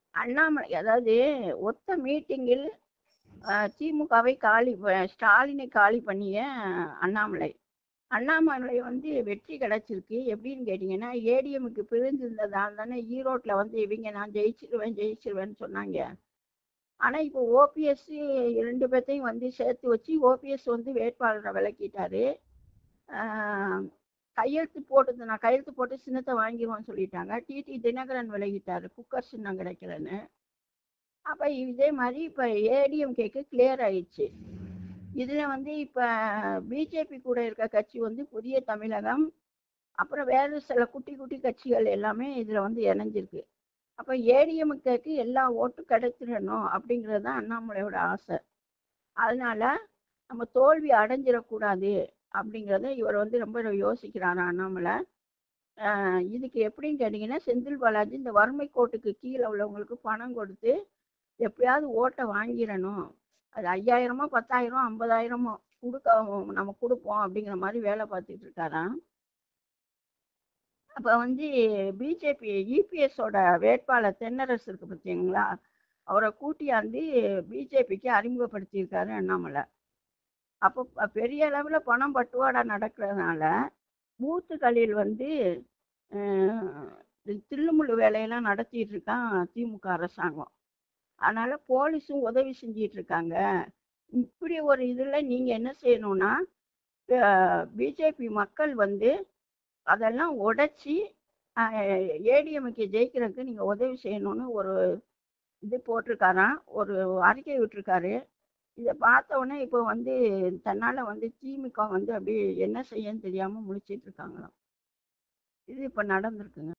அண்ணாமலை அதாவது ஒத்த மீட்டிங்கில் திமுகவை காலி ப- ஸ்டாலினை காலி பண்ணிய அண்ணாமலை அண்ணாமலை வந்து வெற்றி கிடைச்சிருக்கு எப்படின்னு கேட்டிங்கன்னா ஏடிஎம்க்கு பிரிஞ்சிருந்ததால் தானே ஈரோட்டில் வந்து இவங்க நான் ஜெயிச்சிருவேன் ஜெயிச்சிருவேன்னு சொன்னாங்க ஆனால் இப்போ ஓபிஎஸ் ரெண்டு பேர்த்தையும் வந்து சேர்த்து வச்சு ஓபிஎஸ் வந்து வேட்பாளரை விலக்கிட்டாரு ஆஹ் கையெழுத்து போட்டது நான் கையெழுத்து போட்டு சின்னத்தை வாங்கிடுவேன்னு சொல்லிட்டாங்க டிடி தினகரன் விலகிட்டாரு குக்கர் சின்னம் கிடைக்கலன்னு அப்போ இதே மாதிரி இப்போ ஏடிஎம்கேக்கு கிளியர் ஆயிடுச்சு இதில் வந்து இப்போ பிஜேபி கூட இருக்க கட்சி வந்து புதிய தமிழகம் அப்புறம் வேறு சில குட்டி குட்டி கட்சிகள் எல்லாமே இதில் வந்து இணைஞ்சிருக்கு அப்போ ஏடிஎம்கேக்கு எல்லா ஓட்டும் கிடைச்சிடணும் அப்படிங்கிறது தான் அண்ணாமலையோட ஆசை அதனால நம்ம தோல்வி அடைஞ்சிடக்கூடாது அப்படிங்கிறத இவர் வந்து ரொம்ப யோசிக்கிறாரு அண்ணாமலை ஆஹ் இதுக்கு எப்படின்னு கேட்டிங்கன்னா செந்தில் பாலாஜி இந்த வறுமை கோட்டுக்கு கீழே உள்ளவங்களுக்கு பணம் கொடுத்து எப்படியாவது ஓட்டை வாங்கிடணும் அது ஐயாயிரமோ பத்தாயிரம் ஐம்பதாயிரமோ கொடுக்க நம்ம கொடுப்போம் அப்படிங்கிற மாதிரி வேலை பார்த்துட்டு இருக்காராம் அப்போ வந்து பிஜேபி இபிஎஸோட வேட்பாளர் தென்னரசு இருக்கு பார்த்தீங்களா அவரை கூட்டியாந்து பிஜேபிக்கு அறிமுகப்படுத்தியிருக்காரு அண்ணாமலை அப்போ ப- பெரிய அளவில் பணம் பட்டுவாடா நடக்கிறதுனால பூத்துக்களில் வந்து அஹ், இது தில்லுமுள்ளு வேலையெல்லாம் நடத்திட்டு இருக்கான் திமுக அரசாங்கம் அதனால போலீஸும் உதவி செஞ்சிட்டு இருக்காங்க இப்படி ஒரு இதில் நீங்கள் என்ன செய்யணும்னா பிஜேபி மக்கள் வந்து அதெல்லாம் உடைச்சி ஏடிஎம்கே ஜெயிக்கிறதுக்கு நீங்கள் உதவி செய்யணும்னு ஒரு இது போட்டிருக்காராம் ஒரு அறிக்கை விட்டிருக்காரு இதை பார்த்த உடனே இப்போ வந்து தன்னால் வந்து திமுக வந்து அப்படியே என்ன செய்யன்னு தெரியாமல் முழிச்சிட்டு இருக்காங்களாம் இது இப்போ நடந்திருக்குங்க